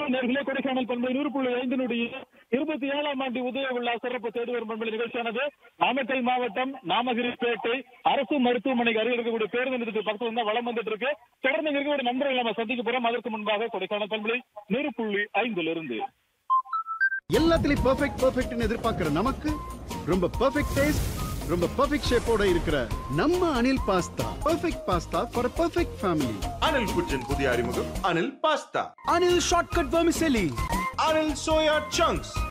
நேர்களே கொடைக்கானல் பண்பலை நூறு புள்ளி ஐந்தினுடைய இருபத்தி ஏழாம் ஆண்டு உதய விழா சிறப்பு தேடுவர் பண்பலை நிகழ்ச்சியானது நாமக்கல் மாவட்டம் நாமகிரிப்பேட்டை அரசு மருத்துவமனைக்கு அருகில் இருக்கக்கூடிய பேருந்து நிலையத்துக்கு பக்கத்துல தான் வளம் வந்துட்டு இருக்கு தொடர்ந்து இங்க இருக்கக்கூடிய நண்பர்கள் நம்ம சந்திக்க போறோம் அதற்கு முன்பாக கொடைக்கானல் பண்பலை நூறு புள்ளி ஐந்துல இருந்து எல்லாத்துலயும் பெர்ஃபெக்ட் பெர்ஃபெக்ட்னு எதிர்பார்க்கிற நமக்கு ரொம்ப பெர்ஃபெக்ட் டேஸ்ட் ரொம்ப பெர்ஃபெக்ட் ஷேப்போட இருக்கிற நம்ம Anil pasta perfect pasta for perfect family Anil kitchen புதிய அறிமுகம் Anil pasta Anil Shortcut Vermicelli. Anil soya chunks